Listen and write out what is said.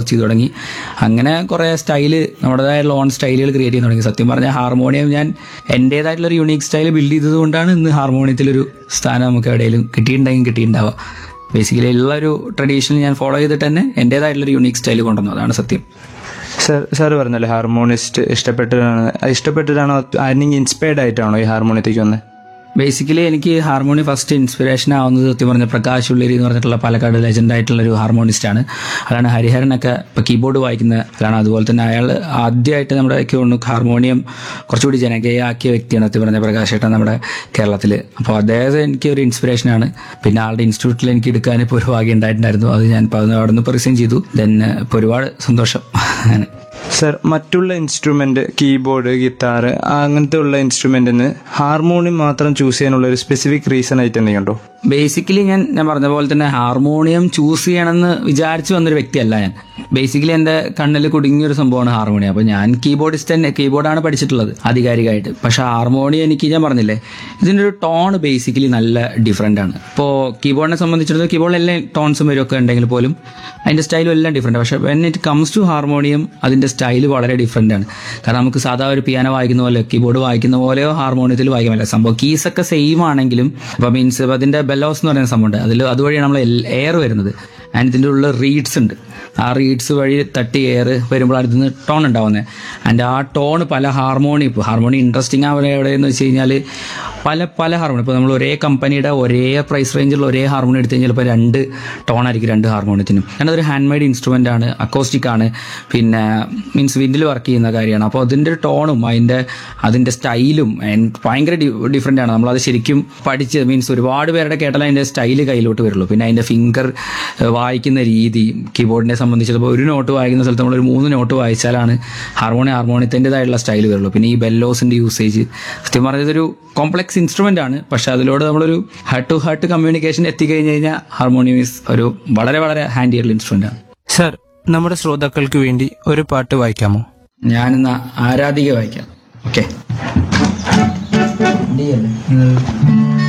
work ചെയ്തു തുടങ്ങി അങ്ങനെ കുറേ സ്റ്റൈല് നമ്മുടേതായിട്ടുള്ള ഓൺ സ്റ്റൈലുകൾ ക്രിയേറ്റ് ചെയ്യാൻ തുടങ്ങി സത്യം പറഞ്ഞാൽ ഹാർമോണിയം ഞാൻ എൻ്റേതായിട്ടുള്ള ഒരു യുണീക്ക് സ്റ്റൈൽ ബിൽഡ് ചെയ്തത് കൊണ്ടാണ് ഇന്ന് ഹാർമോണിയത്തിലൊരു സ്ഥാനം നമുക്ക് എവിടെയെങ്കിലും കിട്ടിയിട്ടുണ്ടെങ്കിൽ കിട്ടിയിട്ടുണ്ടാവുക ബേസിക്കലി ഉള്ള ഒരു ട്രഡീഷൻ ഞാൻ ഫോളോ ചെയ്തിട്ട് തന്നെ എൻ്റേതായിട്ടുള്ള ഒരു യുണീക്ക് സ്റ്റൈൽ കൊണ്ടുവന്നു അതാണ് സത്യം സർ സാർ പറഞ്ഞല്ലോ ഹാർമോണിസ്റ്റ് ഇഷ്ടപ്പെട്ടിട്ടാണ് ഇഷ്ടപ്പെട്ടിട്ടാണോ ആരെങ്കിലും ഇൻസ്പയർഡ് ആയിട്ടാണോ ഈ ഹാർമോണിയത്തേക്ക് വന്നത് ബേസിക്കലി എനിക്ക് ഹാർമോണി ഫസ്റ്റ് ഇൻസ്പിറേഷൻ ആവുന്നത് സത്യം പറഞ്ഞ പ്രകാശ് ഉള്ളേരി എന്ന് പറഞ്ഞിട്ടുള്ള പാലക്കാട് ലെജൻഡ് ആയിട്ടുള്ള ഒരു ഹാർമോണിസ്റ്റ് ആണ് അതാണ് ഹരിഹരനൊക്കെ ഇപ്പൊ കീബോർഡ് വായിക്കുന്ന ആളാണ് അതുപോലെ തന്നെ അയാൾ ആദ്യമായിട്ട് നമ്മുടെ എനിക്ക് തോന്നുന്നു ഹാർമോണിയം കുറച്ചുകൂടി ജനകീയമാക്കിയ വ്യക്തിയാണ് സത്യം പറഞ്ഞ പ്രകാശ് ഏട്ടൻ നമ്മുടെ കേരളത്തിൽ അപ്പോൾ അദ്ദേഹത്തെ എനിക്ക് ഒരു ഇൻസ്പിറേഷൻ ആണ് പിന്നെ ആളുടെ ഇൻസ്റ്റിറ്റ്യൂട്ടിൽ എനിക്ക് എടുക്കാൻ ഇപ്പോൾ ഒരു ഭാഗ്യം ഉണ്ടായിട്ടുണ്ടായിരുന്നു അത് ഞാൻ ഇപ്പോൾ അവിടെ നിന്ന് ഇപ്പോൾ റിസൈൻ ചെയ്തു ദെൻ ഇപ്പോൾ ഒരുപാട് സന്തോഷം അങ്ങനെ സർ മറ്റുള്ള ഇൻസ്ട്രുമെന്റ് കീബോർഡ് ഗിത്താർ അങ്ങനത്തെ ഉള്ള ഇൻസ്ട്രുമെന്റിന് ഹാർമോണിയം മാത്രം ചൂസ് ചെയ്യാനുള്ള ഒരു സ്പെസിഫിക് റീസൺ ആയിട്ട് എന്തെങ്കിലും ഉണ്ടോ ബേസിക്കലി ഞാൻ ഞാൻ പറഞ്ഞ പോലെ തന്നെ ഹാർമോണിയം ചൂസ് ചെയ്യണമെന്ന് വിചാരിച്ചു വന്നൊരു വ്യക്തിയല്ല ഞാൻ ബേസിക്കലി എൻ്റെ കണ്ണിൽ കുടുങ്ങിയ ഒരു സംഭവമാണ് ഹാർമോണിയം അപ്പോൾ ഞാൻ കീബോർഡിസ്റ്റ് തന്നെ കീബോർഡാണ് പഠിച്ചിട്ടുള്ളത് ആധികാരികമായിട്ട് പക്ഷെ ഹാർമോണിയം എനിക്ക് ഞാൻ പറഞ്ഞില്ലേ ഇതിൻ്റെ ഒരു ടോൺ ബേസിക്കലി നല്ല ഡിഫറെൻ്റ് ആണ് ഇപ്പോൾ കീബോർഡിനെ സംബന്ധിച്ചിടത്തോളം കീബോർഡിൽ എല്ലാ ടോൺസും വരും ഒക്കെ ഉണ്ടെങ്കിൽ പോലും അതിൻ്റെ സ്റ്റൈലും എല്ലാം ഡിഫറെൻ്റ് പക്ഷേ when it comes to harmonium അതിൻ്റെ സ്റ്റൈൽ വളരെ ഡിഫറെൻ്റ് ആണ് കാരണം നമുക്ക് സാധാ ഒരു പിയാനോ വായിക്കുന്ന പോലെ കീബോർഡ് വായിക്കുന്ന പോലെയോ ഹാർമോണിയത്തിൽ വായിക്കാൻ പറ്റില്ല സംഭവം കീസൊക്കെ സെയിം ആണെങ്കിലും അപ്പോൾ മീൻസ് അതിൻ്റെ ബെല്ലോസ് എന്ന് പറയുന്ന സംഭവമുണ്ട് അതിൽ അതുവഴിയാണ് നമ്മൾ എയർ വരുന്നത് ആൻഡ് ഇതിൻ്റെ ഉള്ള റീഡ്സ് ഉണ്ട് ആ റീഡ്സ് വഴി തട്ടി എയർ വരുമ്പോഴാണ് ഇതിന് ടോൺ ഉണ്ടാവുന്നത് ആൻഡ് ആ ടോൺ പല ഹാർമോണി ഇപ്പോൾ ഹാർമോണി ഇൻട്രസ്റ്റിംഗ് ആവുന്നത് എവിടെയെന്ന് വെച്ച് കഴിഞ്ഞാൽ പല പല ഹാർമോണി ഇപ്പോൾ നമ്മൾ ഒരേ കമ്പനിയുടെ ഒരേ പ്രൈസ് റേഞ്ചിലുള്ള ഒരേ ഹാർമോണി എടുത്തു കഴിഞ്ഞാൽ ഇപ്പോൾ രണ്ട് ടോൺ ആയിരിക്കും രണ്ട് ഹാർമോണിയത്തിനും കാരണം അതൊരു ഹാൻഡ് മെയ്ഡ് ഇൻസ്ട്രുമെൻ്റ് ആണ് അക്കോസ്റ്റിക് ആണ് പിന്നെ മീൻസ് വിൻഡിൽ വർക്ക് ചെയ്യുന്ന കാര്യമാണ് അപ്പോൾ അതിൻ്റെ ടോണും അതിൻ്റെ അതിൻ്റെ സ്റ്റൈലും ഭയങ്കര ഡിഫറെൻ്റ് ആണ് നമ്മളത് ശരിക്കും പഠിച്ച് മീൻസ് ഒരുപാട് പേരുടെ കേട്ടാൽ അതിൻ്റെ സ്റ്റൈല് കയ്യിലോട്ട് വരുള്ളൂ പിന്നെ അതിൻ്റെ ഫിംഗർ വായിക്കുന്ന രീതി കീബോർഡിനെ സംബന്ധിച്ചിടത്തോൾ ഒരു നോട്ട് വായിക്കുന്ന സ്ഥലത്ത് നമ്മൾ ഒരു മൂന്ന് നോട്ട് വായിച്ചാലാണ് ഹാർമോണി ഹാർമോണിയത്തിൻ്റെതായിട്ടുള്ള സ്റ്റൈൽ വരുള്ളൂ പിന്നെ ഈ ബെല്ലോസിൻ്റെ യൂസേജ് സത്യം പറഞ്ഞാൽ ഇതൊരു കോംപ്ലക്സ് ഇൻസ്ട്രുമെൻ്റ് ആണ് പക്ഷേ അതിലൂടെ നമ്മളൊരു ഹാർട്ട് ടു ഹാർട്ട് കമ്മ്യൂണിക്കേഷൻ എത്തിക്കഴിഞ്ഞ് കഴിഞ്ഞാൽ ഹാർമോണിയം ഈസ് ഒരു വളരെ വളരെ ഹാൻഡി ആയിട്ടുള്ള ഇൻസ്ട്രുമെൻ്റ് ആണ് സർ നമ്മുടെ ശ്രോതാക്കൾക്ക് വേണ്ടി ഒരു പാട്ട് വായിക്കാമോ ഞാനിന്ന് ആരാധിക വായിക്കാം ഓക്കെ